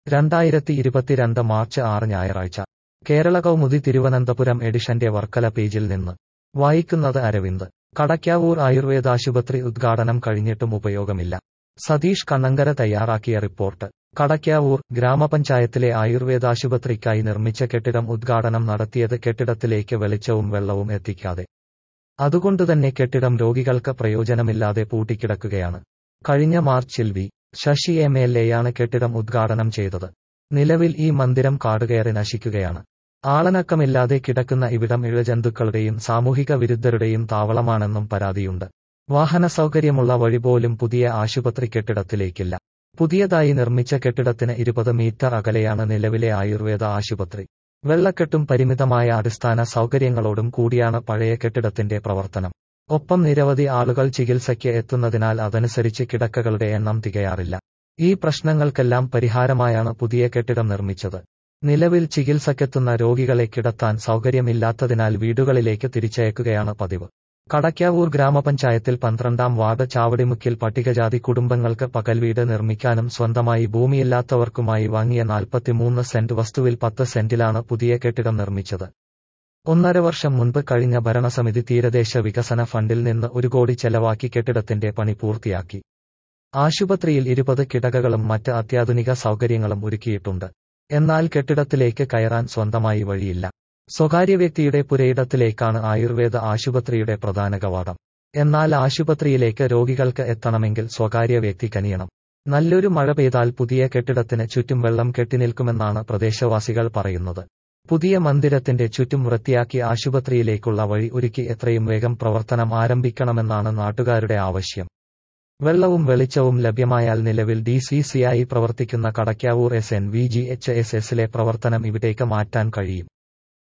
രണ്ടായിരത്തി ഇരുപത്തിരണ്ട് മാർച്ച് ആറ് ഞായറാഴ്ച കേരള കൗമുദി തിരുവനന്തപുരം എഡിഷന്റെ വർക്കല പേജിൽ നിന്ന് വായിക്കുന്നത് അരവിന്ദ് കടയ്ക്കാവൂർ ആയുർവേദാശുപത്രി ഉദ്ഘാടനം കഴിഞ്ഞിട്ടും ഉപയോഗമില്ല സതീഷ് കണ്ണങ്കര തയ്യാറാക്കിയ റിപ്പോർട്ട് കടയ്ക്കാവൂർ ഗ്രാമപഞ്ചായത്തിലെ ആയുർവേദാശുപത്രിക്കായി നിർമ്മിച്ച കെട്ടിടം ഉദ്ഘാടനം നടത്തിയത് കെട്ടിടത്തിലേക്ക് വെളിച്ചവും വെള്ളവും എത്തിക്കാതെ അതുകൊണ്ടുതന്നെ കെട്ടിടം രോഗികൾക്ക് പ്രയോജനമില്ലാതെ പൂട്ടിക്കിടക്കുകയാണ് കഴിഞ്ഞ മാർച്ചിൽ വി ശശി എം എൽ എയാണ് കെട്ടിടം ഉദ്ഘാടനം ചെയ്തത് നിലവിൽ ഈ മന്ദിരം കാടുകയറി നശിക്കുകയാണ് ആളനക്കമില്ലാതെ കിടക്കുന്ന ഇവിടം ഇഴജന്തുക്കളുടെയും സാമൂഹിക വിരുദ്ധരുടെയും താവളമാണെന്നും പരാതിയുണ്ട് വാഹന സൗകര്യമുള്ള വഴി പോലും പുതിയ ആശുപത്രി കെട്ടിടത്തിലേക്കില്ല പുതിയതായി നിർമ്മിച്ച കെട്ടിടത്തിന് ഇരുപത് മീറ്റർ അകലെയാണ് നിലവിലെ ആയുർവേദ ആശുപത്രി വെള്ളക്കെട്ടും പരിമിതമായ അടിസ്ഥാന സൗകര്യങ്ങളോടും കൂടിയാണ് പഴയ കെട്ടിടത്തിന്റെ പ്രവർത്തനം ഒപ്പം നിരവധി ആളുകൾ ചികിത്സയ്ക്ക് എത്തുന്നതിനാൽ അതനുസരിച്ച് കിടക്കകളുടെ എണ്ണം തികയാറില്ല ഈ പ്രശ്നങ്ങൾക്കെല്ലാം പരിഹാരമായാണ് പുതിയ കെട്ടിടം നിർമ്മിച്ചത് നിലവിൽ ചികിത്സക്കെത്തുന്ന രോഗികളെ കിടത്താൻ സൗകര്യമില്ലാത്തതിനാൽ വീടുകളിലേക്ക് തിരിച്ചയക്കുകയാണ് പതിവ് കടയ്ക്കാവൂർ ഗ്രാമപഞ്ചായത്തിൽ പന്ത്രണ്ടാം വാർഡ് ചാവടിമുക്കിൽ പട്ടികജാതി കുടുംബങ്ങൾക്ക് പകൽവീട് നിർമ്മിക്കാനും സ്വന്തമായി ഭൂമിയില്ലാത്തവർക്കുമായി വാങ്ങിയ നാൽപ്പത്തിമൂന്ന് സെന്റ് വസ്തുവിൽ പത്ത് സെന്റിലാണ് പുതിയ കെട്ടിടം നിർമ്മിച്ചത് ഒന്നര വർഷം മുൻപ് കഴിഞ്ഞ ഭരണസമിതി തീരദേശ വികസന ഫണ്ടിൽ നിന്ന് ഒരു കോടി ചെലവാക്കി കെട്ടിടത്തിന്റെ പണി പൂർത്തിയാക്കി ആശുപത്രിയിൽ ഇരുപത് കിടകകളും മറ്റ് അത്യാധുനിക സൗകര്യങ്ങളും ഒരുക്കിയിട്ടുണ്ട് എന്നാൽ കെട്ടിടത്തിലേക്ക് കയറാൻ സ്വന്തമായി വഴിയില്ല സ്വകാര്യ വ്യക്തിയുടെ പുരയിടത്തിലേക്കാണ് ആയുർവേദ ആശുപത്രിയുടെ പ്രധാന കവാടം എന്നാൽ ആശുപത്രിയിലേക്ക് രോഗികൾക്ക് എത്തണമെങ്കിൽ സ്വകാര്യ വ്യക്തി കനിയണം നല്ലൊരു മഴ പെയ്താൽ പുതിയ കെട്ടിടത്തിന് ചുറ്റും വെള്ളം കെട്ടിനിൽക്കുമെന്നാണ് പ്രദേശവാസികൾ പറയുന്നത് പുതിയ മന്ദിരത്തിന്റെ ചുറ്റും വൃത്തിയാക്കി ആശുപത്രിയിലേക്കുള്ള വഴി ഒരുക്കി എത്രയും വേഗം പ്രവർത്തനം ആരംഭിക്കണമെന്നാണ് നാട്ടുകാരുടെ ആവശ്യം വെള്ളവും വെളിച്ചവും ലഭ്യമായാൽ നിലവിൽ ഡി സി സിയായി പ്രവർത്തിക്കുന്ന Kadakkavoor S N V G H S എസിലെ പ്രവർത്തനം ഇവിടേക്ക് മാറ്റാൻ കഴിയും